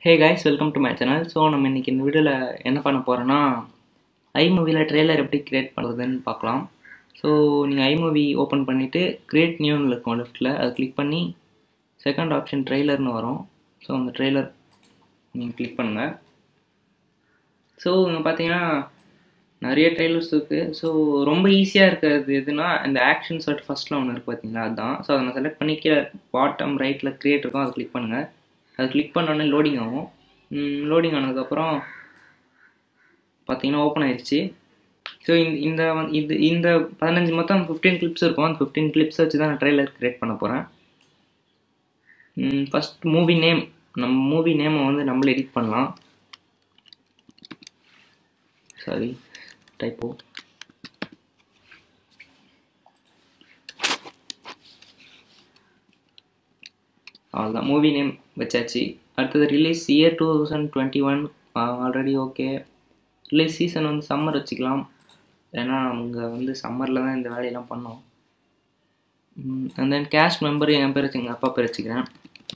hey guys welcome to my channel so நம்ம இன்றைக்கி இந்த வீடியோவில் என்ன பண்ண போகிறோன்னா ஐமூவியில் ட்ரெய்லர் எப்படி க்ரியேட் பண்ணுறதுன்னு பார்க்கலாம் ஸோ நீங்கள் ஐமூவி ஓப்பன் பண்ணிவிட்டு க்ரியேட் நியூன்னு இருக்கும் லெஃப்ட்டில் அதை கிளிக் பண்ணி செகண்ட் ஆப்ஷன் ட்ரெய்லர்னு வரும் ஸோ அந்த ட்ரெய்லர் நீங்கள் கிளிக் பண்ணுங்கள் ஸோ இங்கே பார்த்தீங்கன்னா நிறைய ட்ரெய்லர்ஸ் இருக்குது ஸோ ரொம்ப ஈஸியாக இருக்கிறது எதுனா இந்த ஆக்ஷன் சொல்லிட்டு ஃபஸ்ட்டில் ஒன்று இருக்குது பார்த்தீங்களா அதுதான் ஸோ அதை நான் செலக்ட் பண்ணி கீழே பாட்டம் ரைட்டில் க்ரியேட் இருக்கும் அதை கிளிக் பண்ணுங்கள் அது கிளிக் பண்ணோடனே லோடிங் ஆகும் லோடிங் ஆனதுக்கப்புறம் பார்த்தீங்கன்னா ஓப்பன் ஆயிடுச்சு ஸோ இந்த வந்து இது இந்த பதினஞ்சு மொத்தம் ஃபிஃப்டீன் கிளிப்ஸ் இருக்கும் அந்த ஃபிஃப்டீன் கிளிப்ஸ் வச்சு தான் நான் ட்ரெய்லர் க்ரியேட் பண்ண போகிறேன் ஃபஸ்ட் மூவி நேம் நம்ம மூவி நேமை வந்து நம்மளே எடிட் பண்ணலாம் சாரி டைப்போ அவ்வளோதான் மூவி நேம் வச்சாச்சு அடுத்தது release year two thousand twenty one already okay release season வந்து சம்மர் வச்சுக்கலாம் ஏன்னா அவங்க வந்து சம்மரில் தான் இந்த வேலையெல்லாம் பண்ணோம் அண்ட் தென் கேஷ் மெம்பர் என் பேர் வச்சுங்க அப்பா பேர் வச்சுக்கிறேன்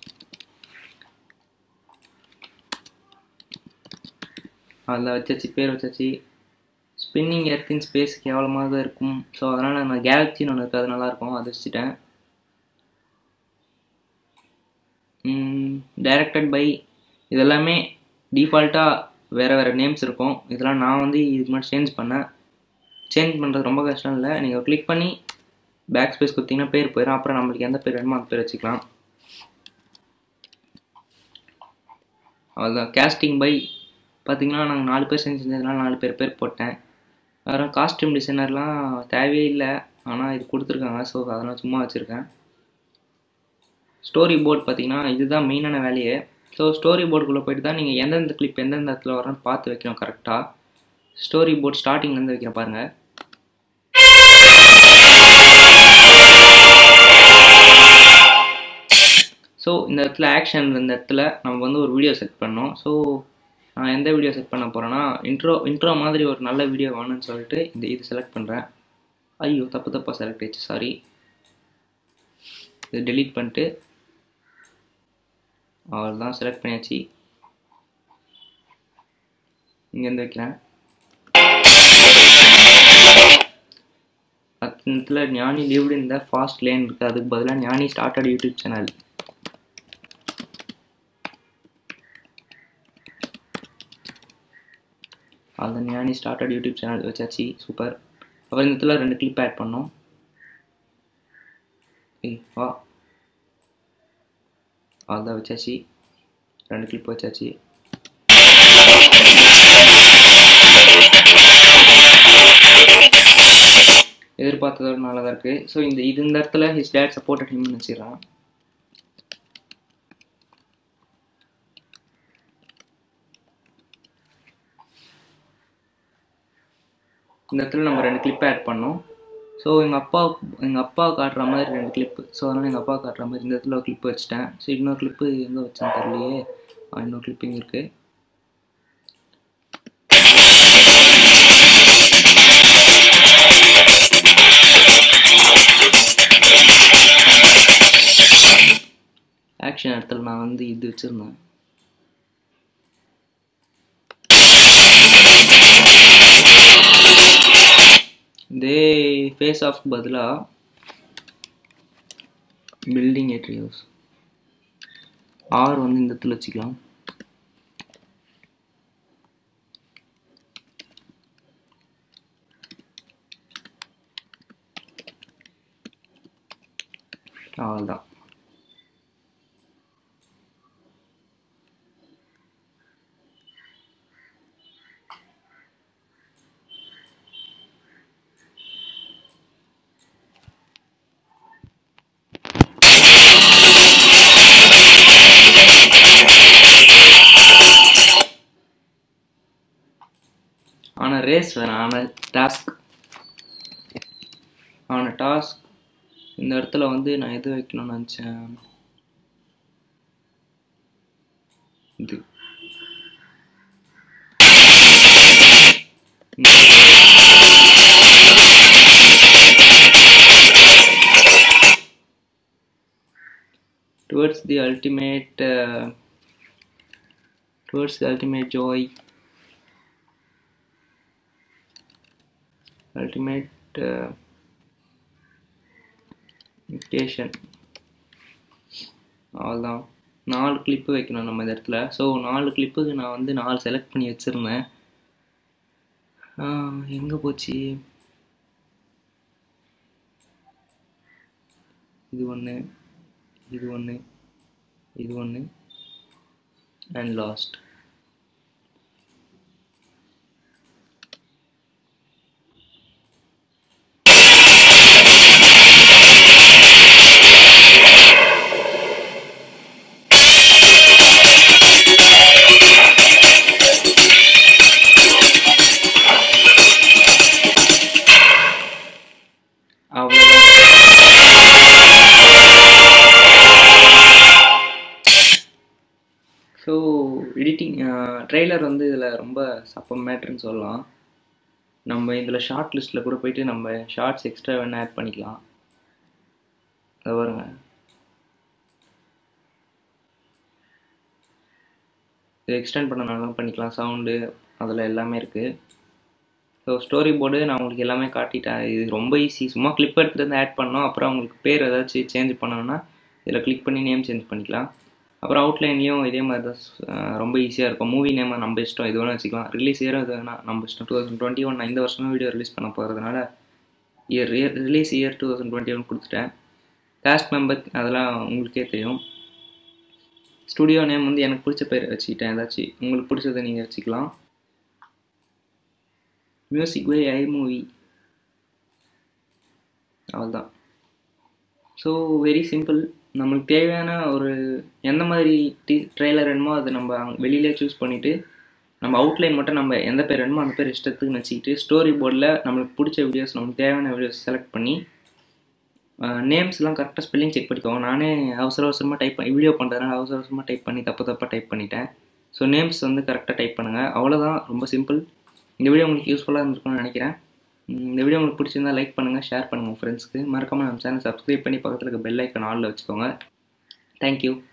அதில் வச்சாச்சு பேர் வச்சாச்சு ஸ்பின்னிங் எர்த்தின் ஸ்பேஸ் கேவலமாக தான் இருக்கும் ஸோ அதனால் நான் கேலக்சின்னு ஒன்று இருக்குது அது நல்லாயிருக்கும் அதை வச்சுட்டேன் டைரக்டட் பை இதெல்லாமே டிஃபால்ட்டாக வேறு வேறு நேம்ஸ் இருக்கும் இதெல்லாம் நான் வந்து இதுக்கு முன்னாடி சேஞ்ச் பண்ணேன் சேஞ்ச் பண்ணுறது ரொம்ப கஷ்டம் இல்லை நீங்கள் கிளிக் பண்ணி பேக் ஸ்பேஸ் கொடுத்தீங்கன்னா பேர் போயிடும் அப்புறம் நம்மளுக்கு எந்த பேர் வேணுமோ அந்த பேர் வச்சுக்கலாம் அவ்வளோதான் கேஸ்டிங் பை பார்த்தீங்கன்னா நாங்கள் நாலு பேர் செஞ்சதுனால நாலு பேர் பேர் போட்டேன் வேறு காஸ்டியூம் டிசைனர்லாம் தேவையே இல்லை ஆனால் இது கொடுத்துருக்காங்க ஸோ அதெல்லாம் சும்மா வச்சுருக்கேன் ஸ்டோரி போர்ட் பார்த்தீங்கன்னா இதுதான் மெயினான வேலையே ஸோ ஸ்டோரி போர்டுக்குள்ளே போயிட்டு தான் நீங்கள் எந்தெந்த கிளிப் எந்தெந்த இடத்துல வரணும்னு பார்த்து வைக்கணும் கரெக்டாக ஸ்டோரி போர்ட் ஸ்டார்டிங்லேருந்து வைக்கிறேன் பாருங்கள் ஸோ இந்த இடத்துல ஆக்ஷன் இந்த இடத்துல நம்ம வந்து ஒரு வீடியோ செட் பண்ணோம் ஸோ நான் எந்த வீடியோ செட் பண்ண போகிறேன்னா இன்ட்ரோ இன்ட்ரோ மாதிரி ஒரு நல்ல வீடியோ வேணும்னு சொல்லிட்டு இந்த இது செலக்ட் பண்ணுறேன் ஐயோ தப்பு தப்பாக செலக்ட் ஆயிடுச்சு சாரி இது டெலீட் பண்ணிட்டு அவள் தான் செலக்ட் பண்ணியாச்சு இங்கேருந்து வைக்கிறேன் பத்து ஞானி லிவ்டு இந்த ஃபாஸ்ட் லேன் இருக்குது அதுக்கு பதிலாக ஞானி ஸ்டார்டட் யூடியூப் சேனல் அது ஞானி ஸ்டார்டட் யூடியூப் சேனல் வச்சாச்சு சூப்பர் அப்புறம் இந்த இடத்துல ரெண்டு கிளிப் ஆட் பண்ணோம் ஏய் வா அதான் வச்சாச்சு ரெண்டு கிளிப் வச்சாச்சு எதிர்பார்த்ததோட நல்லா தான் இருக்குது ஸோ இந்த இது இந்த இடத்துல ஹிஸ் டேட் சப்போர்ட்டட் ஹிம்னு வச்சிடறான் இந்த இடத்துல நம்ம ரெண்டு கிளிப் ஆட் பண்ணோம் ஸோ எங்கள் அப்பா எங்கள் அப்பா காட்டுற மாதிரி ரெண்டு கிளிப்பு ஸோ அதனால் எங்கள் அப்பா காட்டுற மாதிரி இந்த இடத்துல ஒரு கிளிப்பு வச்சுட்டேன் ஸோ இன்னொரு கிளிப்பு எங்கே வச்சேன்னு தெரியலையே இன்னொரு கிளிப்பிங் இருக்குது ஆக்ஷன் இடத்துல நான் வந்து இது வச்சுருந்தேன் இதே ஃபேஸ் ஆஃப் பதிலாக பில்டிங் ஏட்ரியோஸ் ஆர் வந்து இந்த இடத்துல வச்சுக்கலாம் அவ்வளோதான் ஆனால் ரேஸ் வேணாம் ஆனால் டாஸ்க் ஆனால் டாஸ்க் இந்த இடத்துல வந்து நான் எது வைக்கணும்னு நினச்சேன் இது towards the ultimate towards the ultimate joy ultimate dictation அவ்வளோதான் நாலு கிளிப்பு வைக்கணும் நம்ம இந்த இடத்துல ஸோ நாலு கிளிப்புக்கு நான் வந்து நாலு செலக்ட் பண்ணி வச்சுருந்தேன் எங்கே போச்சு இது ஒன்று இது ஒன்று இது ஒன்று அண்ட் லாஸ்ட் அவ்வளோதான் ஸோ எடிட்டிங் ட்ரெய்லர் வந்து இதில் ரொம்ப சப்ப மேட்ருன்னு சொல்லலாம் நம்ம இதில் ஷார்ட் லிஸ்ட்டில் கூட போயிட்டு நம்ம ஷார்ட்ஸ் எக்ஸ்ட்ரா வேணால் ஆட் பண்ணிக்கலாம் அதை பாருங்க இது எக்ஸ்டெண்ட் பண்ணனாலும் பண்ணிக்கலாம் சவுண்டு அதில் எல்லாமே இருக்குது ஸோ ஸ்டோரி போர்டு நான் உங்களுக்கு எல்லாமே காட்டிட்டேன் இது ரொம்ப ஈஸி சும்மா கிளிப் எடுத்துகிட்டு வந்து ஆட் பண்ணோம் அப்புறம் உங்களுக்கு பேர் ஏதாச்சும் சேஞ்ச் பண்ணணும்னா இதில் கிளிக் பண்ணி நேம் சேஞ்ச் பண்ணிக்கலாம் அப்புறம் அவுட்லைன்லேயும் இதே மாதிரி தான் அஹ், ரொம்ப ஈஸியாக இருக்கும் மூவி நேம் நம்ம இஷ்டம் இது வேணால் வச்சுக்கலாம் ரிலீஸ் இயரும் இது வேணால் நம்ம இஷ்டம் டூ தௌசண்ட் டுவெண்ட்டி ஒன் நான் இந்த வருஷமே வீடியோ ரிலீஸ் பண்ண போகிறதுனால year year release year two thousand twenty one கொடுத்துட்டேன் காஸ்ட் மெம்பர் அதெல்லாம் உங்களுக்கே தெரியும் ஸ்டுடியோ நேம் வந்து எனக்கு பிடிச்ச பேர் வச்சுக்கிட்டேன் ஏதாச்சும் உங்களுக்கு பிடிச்சதை நீங்கள் வச்சுக்கலாம் மியூசிக் வே ஐ மூவி அவ்வளோதான் ஸோ வெரி சிம்பிள் நம்மளுக்கு தேவையான ஒரு எந்த மாதிரி டி ட்ரெய்லர் வேணுமோ அதை நம்ம அங்க வெளியிலே சூஸ் பண்ணிவிட்டு நம்ம அவுட்லைன் மட்டும் நம்ம எந்த பேர் வேணுமோ அந்த பேர் இஷ்டத்துக்கு வச்சுக்கிட்டு ஸ்டோரி போர்டில் நம்மளுக்கு பிடிச்ச வீடியோஸ் நம்மளுக்கு தேவையான வீடியோஸ் செலக்ட் பண்ணி நேம்ஸ்லாம் கரெக்டாக ஸ்பெல்லிங் செக் பண்ணிக்கோங்க நானே அவசர அவசரமாக டைப் பண்ணி வீடியோ பண்ணுறதுனால அவசர அவசரமாக டைப் பண்ணி தப்பு தப்பாக டைப் பண்ணிட்டேன் ஸோ நேம்ஸ் வந்து கரெக்டாக டைப் பண்ணுங்கள் அவ்வளோதான் ரொம்ப சிம்பிள் இந்த வீடியோ உங்களுக்கு யூஸ்ஃபுல்லாக இருந்திருக்கும்னு நினைக்கிறேன் உம் இந்த வீடியோ உங்களுக்கு பிடிச்சிருந்தா லைக் பண்ணுங்கள் ஷேர் பண்ணுங்கள் உங்கள் ஃப்ரெண்ட்ஸ்க்கு மறக்காமல் நம்ம சேனல் சப்ஸ்கிரைப் பண்ணி பக்கத்தில் இருக்க பெல் ஐக்கன் ஆலில் வச்சுக்கோங்க தேங்க்யூ